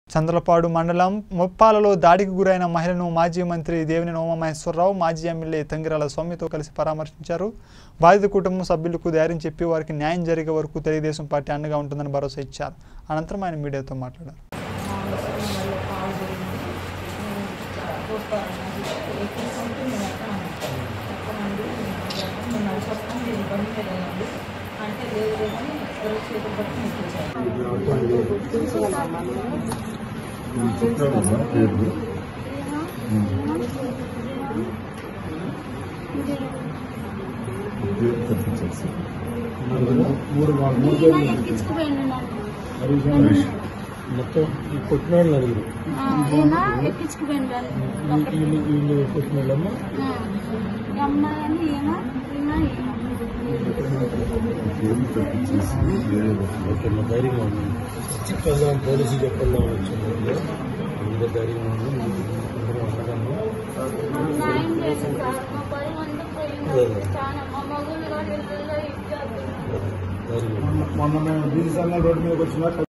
చంద్రపాడు మండలం ముప్పాలలో దాడికి గురైన మహిళను మాజీ మంత్రి దేవినేని ఉమామహేశ్వరరావు మాజీ ఎమ్మెల్యే తంగిరాల స్వామితో కలిసి పరామర్శించారు బాధిత కుటుంబం సభ్యులకు ధైర్యం చెప్పి వారికి న్యాయం జరిగే వరకు తెలుగుదేశం పార్టీ అండగా ఉంటుందని భరోసా ఇచ్చారు అనంతరం ఆయన మీడియాతో మాట్లాడారు అంటే లేదు లేదని ఎవరో చేతులు పట్టుకుని ఇచ్చేసారు మూడు మూడు ఎక్కించుకుపోయిండు మొత్తం ఈ కొట్టిన వాళ్ళు నలుగురు ఈయన ఎక్కించుకుపోయిండు వీళ్ళు వీళ్ళు కొట్టిన వాళ్ళమ్మ అమ్మాయి అని ఈయన ఈయన ఓకే మా ధైర్యంగా ఉంది చెప్పేద్దాం పోలీసు చెప్పేద్దాం వచ్చింది అందరూ ధైర్యంగా ఉంది అందరూ అన్నదాము న్యాయం చేసి సార్ మా పది మంది పోయింది చాలా మా మగుళ్ళు కూడా ఇళ్ళల్లో ఇచ్చారు ధైర్యంగా ఉంది. మొన్న మేము బీసీ సంఘం రోడ్డు మీదకి వచ్చినా